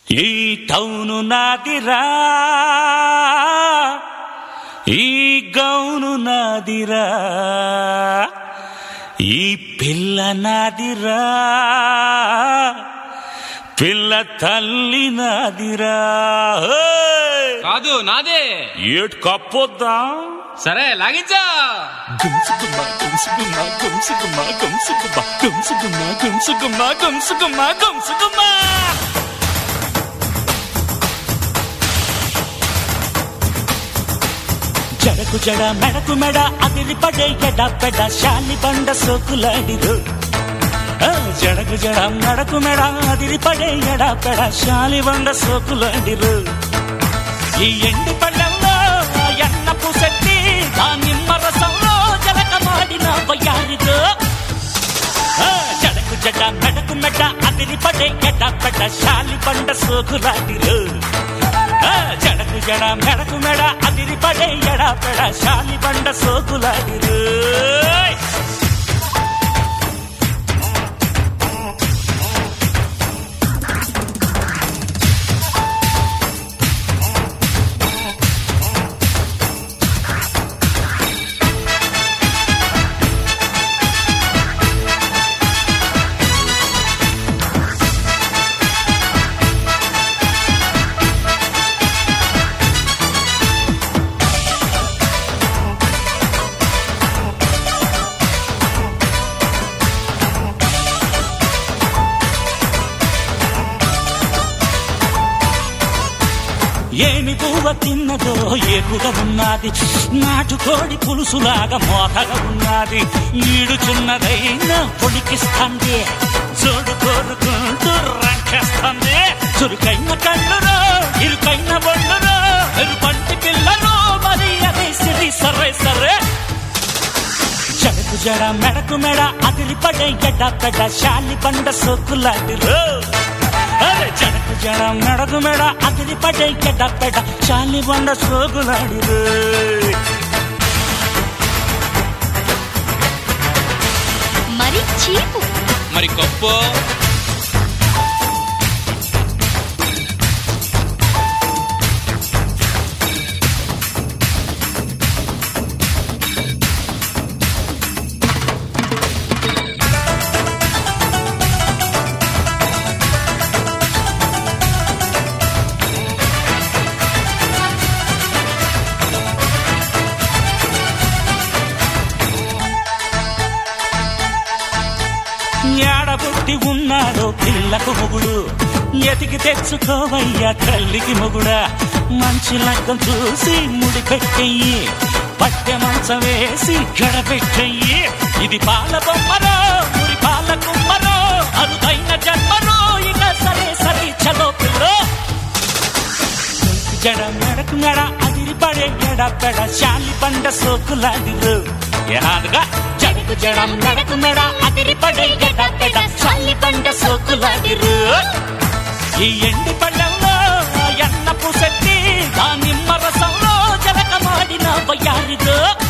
ఈ టౌను నాదిరా ఈ గౌను నాదిరా ఈ పిల్ల నాదిరా పిల్ల తల్లి నాదిరా హేయ్! కాదు నాదే ఏటు కప్పొద్దా సరే లాగించా గుంసుగుమ్మ గుంసుగుమ్మ గుంసుగుమ్మ గుంసుగుమ్మ గుంసుగుమ్మ గుంసుగుమ్మ గుంసుగుమ్మ గుంసుగుమ్మ జడకు జడ మెడకు మెడ అదిరి పడే ఎడ పెడ శాలి బండ సోకులాడిరు ఆ, జడకు జడ మెడకు మెడ అదిరి పడే ఎడ పెడ శాలి బండ సోకులాడిరు ఈ ఎండి పళ్ళల్లో ఆ ఎన్న పూసెట్టి ఆ నిమ్మ రసంలో జలకమాడిన వయ్యారితో ఆ, జడకు జడ మెడకు మెడ అదిరి పడే ఎడ పెడ శాలి బండ సోకులాడిరు ఆ, జడకు జడ మెడకు మెడ అదిరి పడే ఎడ పెడ శాలి బండ సోకులాడిరు ఏమి పువ్వ తిన్నదో ఏపుగా ఉన్నది నాటుకోడి పులుసులాగా మోతగా ఉన్నది ఈడుచున్నదైనా పొడికిస్తుంది జోడు కోరుకుంటూ రంకేస్తుంది చురుకైన కళ్ళురో ఇరుకైన ఒళ్ళురో ఎరుపంటి పిల్లలు మరి అదే సిరి సరే సరే జడకు జడ మెడకు మెడ అదిరి పడే ఎడ పెడ శాలి బండ సోకులాడిరు అరే జడకు జడ మెడకు మెడ అదిరి పడే ఎడ పెడ శాలి బండ సోకులాడిరు మరి చీపు మరి గొప్ప ఏడబుట్టి ఉన్నాడో పిల్లకు మొగుడు ఎతికి తెచ్చుకోవయ్యా తల్లికి మొగుడా మంచి లగ్గం చూసి ముడి పెట్టెయ్యి పట్టె మంచం వేసి గడపెట్టెయ్యి ఇది పాల బొమ్మరో మురి పాల కుమ్మరో అరుదైన జన్మరో ఇక సరే సరే చలో పిల్లో జడ మెడకు మెడ అదిరి పడే ఎడ పెడ శాలి పండ సోకులాడిరు ఏనాదుగా జడకు జడ మెడకు మెడ అదిరి పడే ఎడ పెడ శాలి పండ సోకులాడిరు ఈ ఎండి పళ్ళల్లో ఆ ఎన్న పూసెట్టి ఆ నిమ్మ రసంలో జలకమాడిన వయ్యారితో